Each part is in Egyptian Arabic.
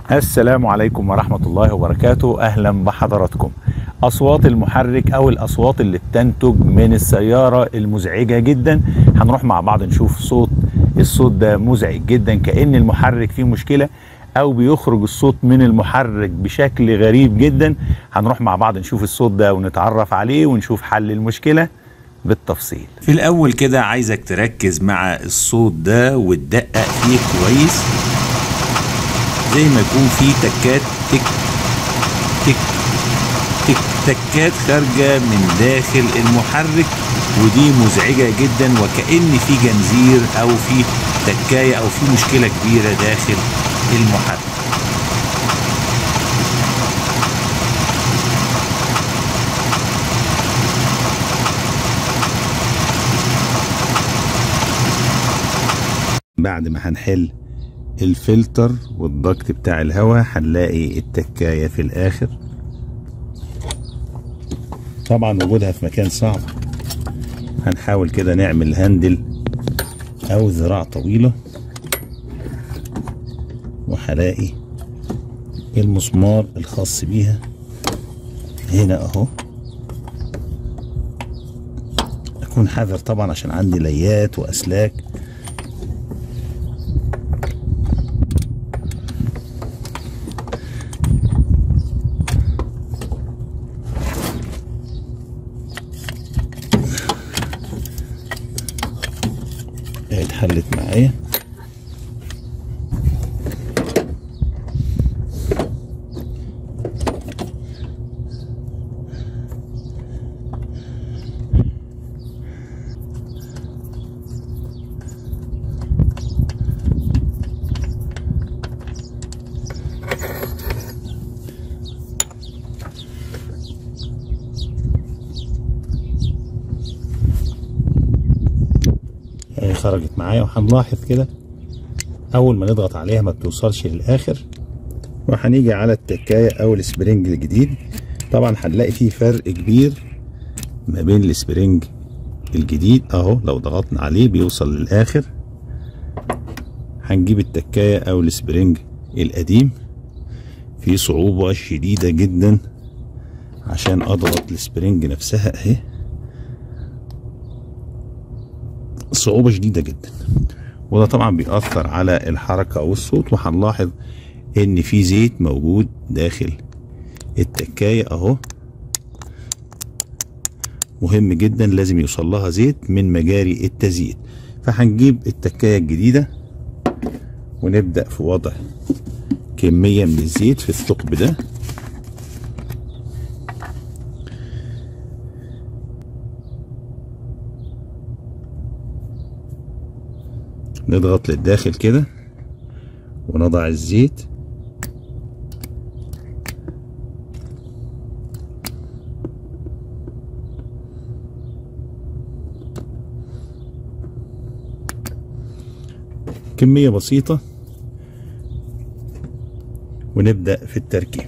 السلام عليكم ورحمة الله وبركاته أهلا بحضراتكم أصوات المحرك أو الأصوات اللي بتنتج من السيارة المزعجة جدا هنروح مع بعض نشوف صوت الصوت ده مزعج جدا كأن المحرك فيه مشكلة أو بيخرج الصوت من المحرك بشكل غريب جدا هنروح مع بعض نشوف الصوت ده ونتعرف عليه ونشوف حل المشكلة بالتفصيل في الأول كده عايزك تركز مع الصوت ده وتدقق فيه كويس زي ما يكون في تكات تك تك تك تكات خارجة من داخل المحرك ودي مزعجة جدا وكأن في جنزير أو في تكاية أو في مشكلة كبيرة داخل المحرك بعد ما هنحل الفلتر والضغط بتاع الهواء هنلاقي التكاية في الآخر طبعا وجودها في مكان صعب هنحاول كده نعمل هندل أو ذراع طويلة وهلاقي المسمار الخاص بيها هنا اهو اكون حذر طبعا عشان عندي ليات واسلاك اتحلت معايا هي خرجت معايا وهنلاحظ كده اول ما نضغط عليها ما بتوصلش للاخر وهنيجي على التكاية او السبرينج الجديد طبعا هنلاقي فيه فرق كبير ما بين السبرينج الجديد اهو لو ضغطنا عليه بيوصل للاخر هنجيب التكاية او السبرينج القديم في صعوبة شديدة جدا عشان اضغط السبرينج نفسها اهي صعوبة شديدة جدا وده طبعا بيأثر على الحركة أو الصوت وهنلاحظ إن في زيت موجود داخل التكاية أهو مهم جدا لازم يوصل لها زيت من مجاري التزييت فهنجيب التكاية الجديدة ونبدأ في وضع كمية من الزيت في الثقب ده نضغط للداخل كده ونضع الزيت كمية بسيطة ونبدأ في التركيب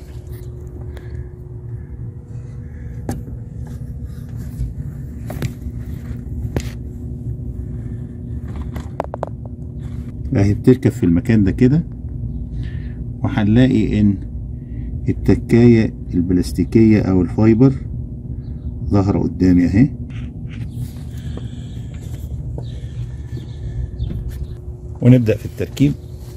اهي بتركب في المكان ده كده وهنلاقي ان التكاية البلاستيكية او الفايبر ظاهرة قدامي اهي ونبدأ في التركيب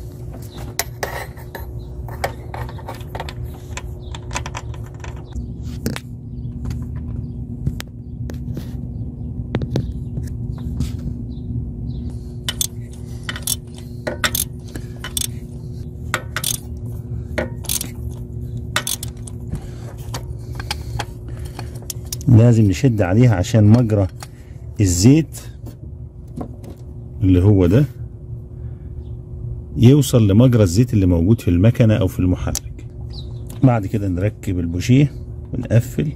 لازم نشد عليها عشان مجرى الزيت اللي هو ده يوصل لمجرى الزيت اللي موجود في المكنة او في المحرك بعد كده نركب البوشيه ونقفل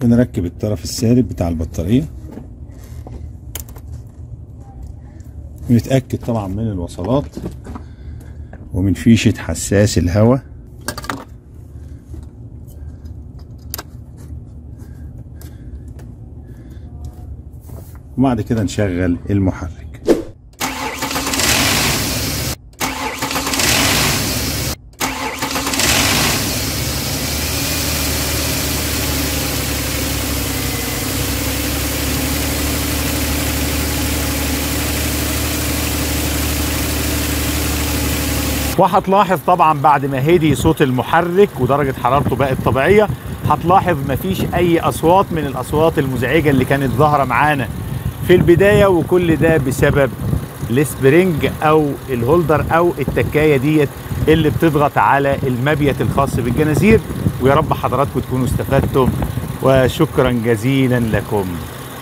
بنركب الطرف السالب بتاع البطارية ونتأكد طبعا من الوصلات ومن فيشة حساس الهواء وبعد كده نشغل المحرك وهتلاحظ طبعا بعد ما هدي صوت المحرك ودرجة حرارته بقت طبيعية هتلاحظ مفيش أي أصوات من الأصوات المزعجة اللي كانت ظاهرة معانا في البداية وكل ده بسبب السبرينج أو الهولدر أو التكاية ديت اللي بتضغط على المبيت الخاص بالجنازير ويا رب حضراتكم تكونوا استفدتم وشكرا جزيلا لكم